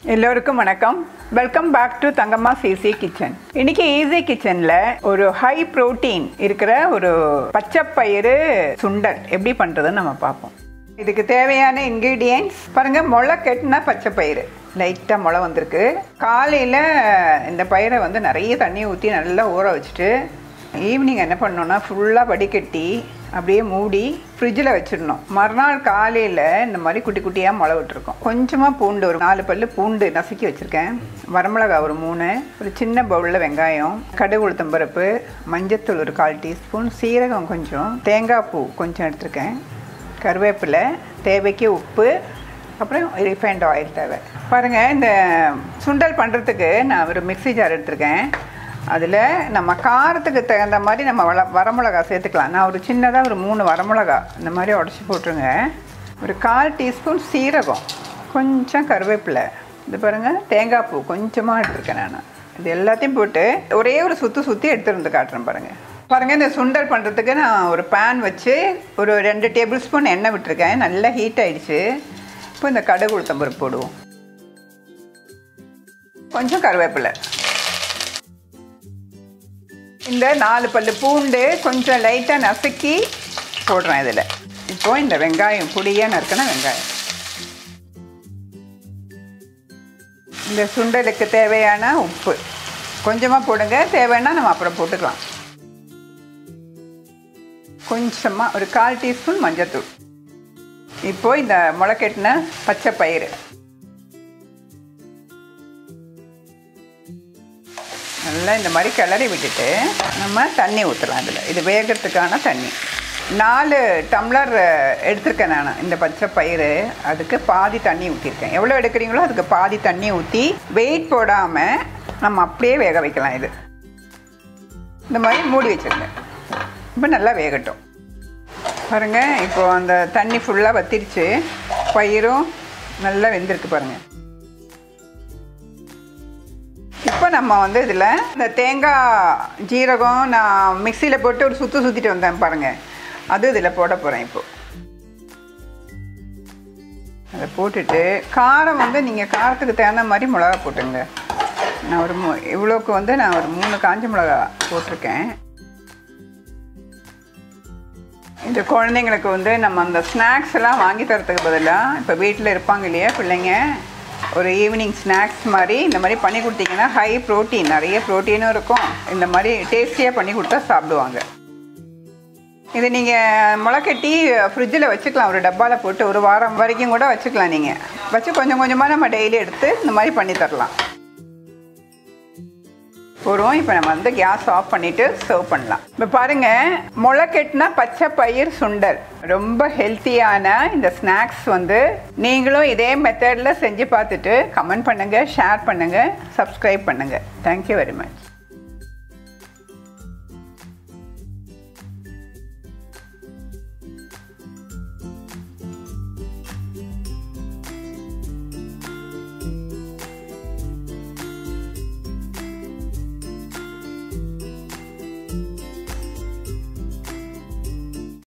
எல்லோருக்கும் வணக்கம் welcome back to Thangamma சிசி கிச்சன் இன்னைக்கு ஈஸி கிச்சன்ல ஒரு ஹை புரோட்டீன் இருக்கிற ஒரு பச்சைப்பயிறு சுண்டல் எப்படி பண்றதுன்னு நம்ம பார்ப்போம் இதுக்கு தேவையான இன்க்ரீடியன்ஸ் பாருங்க முளை கெட்டினா பச்சைப்பயிறு லைட்டாக முளை வந்திருக்கு காலையில் இந்த பயிரை வந்து நிறைய தண்ணி ஊற்றி நல்லா ஊற வச்சுட்டு ஈவினிங் என்ன பண்ணோன்னா ஃபுல்லாக வடிகட்டி அப்படியே மூடி ஃப்ரிட்ஜில் வச்சிடணும் மறுநாள் காலையில் இந்த மாதிரி குட்டி குட்டியாக முளை விட்டுருக்கோம் கொஞ்சமாக பூண்டு ஒரு நாலு பல்லு பூண்டு நசுக்கி வச்சுருக்கேன் வரமிளகா ஒரு மூணு ஒரு சின்ன பவுலில் வெங்காயம் கடுகு உளுத்தம்பருப்பு மஞ்சத்தூள் ஒரு கால் டீஸ்பூன் சீரகம் கொஞ்சம் தேங்காய் பூ கொஞ்சம் எடுத்திருக்கேன் கருவேப்பிலை தேவைக்கு உப்பு அப்புறம் ரிஃபைண்ட் ஆயில் தேவை பாருங்கள் இந்த சுண்டல் பண்ணுறதுக்கு நான் ஒரு மிக்ஸி ஜார் எடுத்திருக்கேன் அதில் நம்ம காரத்துக்கு தகுந்த மாதிரி நம்ம வள வரமிளகா சேர்த்துக்கலாம் நான் ஒரு சின்னதாக ஒரு மூணு வரமிளகா இந்த மாதிரி உடச்சி போட்டுருங்க ஒரு கால் டீஸ்பூன் சீரகம் கொஞ்சம் கருவேப்பிலை இது பாருங்கள் தேங்காய் பூ கொஞ்சமாக எடுத்துருக்கேன் நான் இது எல்லாத்தையும் போட்டு ஒரே ஒரு சுற்றி சுற்றி எடுத்துட்டு வந்து காட்டுறேன் பாருங்கள் பாருங்கள் இந்த சுண்டல் பண்ணுறதுக்கு நான் ஒரு பேன் வச்சு ஒரு ரெண்டு டேபிள் ஸ்பூன் எண்ணெய் விட்டுருக்கேன் நல்லா ஹீட் ஆயிடுச்சு இப்போ இந்த கடுகு உளுத்தம்பருப்பு போடுவோம் கொஞ்சம் கருவேப்பிலை இந்த நாலு பல்லு பூண்டு கொஞ்சம் லைட்டாக நசுக்கி போடுறேன் இதில் இப்போ இந்த வெங்காயம் பொடியாக நறுக்கின வெங்காயம் இந்த சுண்டலுக்கு தேவையான உப்பு கொஞ்சமாக போடுங்க தேவைன்னா நம்ம அப்புறம் போட்டுக்கலாம் கொஞ்சமாக ஒரு கால் டீஸ்பூன் மஞ்சத்தூள் இப்போ இந்த முளைக்கட்டின பச்சை பயிறு நல்லா இந்த மாதிரி கிளறி விட்டுட்டு நம்ம தண்ணி ஊற்றலாம் இதில் இது வேகிறதுக்கான தண்ணி நாலு டம்ளர் எடுத்திருக்கேன் நான் இந்த பச்சை பயிறு அதுக்கு பாதி தண்ணி ஊற்றிருக்கேன் எவ்வளோ எடுக்கிறீங்களோ அதுக்கு பாதி தண்ணி ஊற்றி வெயிட் போடாமல் நம்ம அப்படியே வேக வைக்கலாம் இது இந்த மாதிரி மூடி வச்சுருங்க இப்போ நல்லா வேகட்டும் பாருங்கள் இப்போ அந்த தண்ணி ஃபுல்லாக வத்திருச்சு பயிரும் நல்லா வெந்திருக்கு பாருங்கள் இப்போ நம்ம வந்து இதில் இந்த தேங்காய் ஜீரகம் நான் மிக்சியில் போட்டு ஒரு சுற்று சுற்றிட்டு வந்தேன் பாருங்கள் அது இதில் போட போகிறேன் இப்போ அதை போட்டுட்டு காரம் வந்து நீங்கள் காரத்துக்கு தகுந்த மாதிரி மிளகா போட்டுங்க நான் ஒரு மூ இவ்வளோக்கு வந்து நான் ஒரு மூணு காஞ்ச மிளகா போட்டிருக்கேன் இந்த குழந்தைங்களுக்கு வந்து நம்ம அந்த ஸ்நாக்ஸ் எல்லாம் வாங்கி தரத்துக்கு பதிலாக இப்போ வீட்டில் இருப்பாங்க இல்லையா பிள்ளைங்க ஒரு ஈவினிங் ஸ்நாக்ஸ் மாதிரி இந்த மாதிரி பண்ணி கொடுத்தீங்கன்னா ஹை ப்ரோட்டீன் நிறைய ப்ரோட்டீனும் இருக்கும் இந்த மாதிரி டேஸ்டியாக பண்ணி கொடுத்தா சாப்பிடுவாங்க இது நீங்கள் முளைக்கட்டி ஃப்ரிட்ஜில் வச்சுக்கலாம் ஒரு டப்பாவில் போட்டு ஒரு வாரம் வரைக்கும் கூட வச்சுக்கலாம் நீங்கள் வச்சு கொஞ்சம் கொஞ்சமாக நம்ம டெய்லி எடுத்து இந்த மாதிரி பண்ணி தரலாம் போகிறோம் இப்போ நம்ம வந்து கேஸ் ஆஃப் பண்ணிவிட்டு சர்வ் பண்ணலாம் இப்போ பாருங்கள் முளைக்கெட்டினா பச்சை பயிர் சுண்டல் ரொம்ப ஹெல்த்தியான இந்த ஸ்நாக்ஸ் வந்து நீங்களும் இதே மெத்தடில் செஞ்சு பார்த்துட்டு கமெண்ட் பண்ணுங்கள் ஷேர் பண்ணுங்கள் சப்ஸ்கிரைப் பண்ணுங்கள் தேங்க்யூ வெரி மச்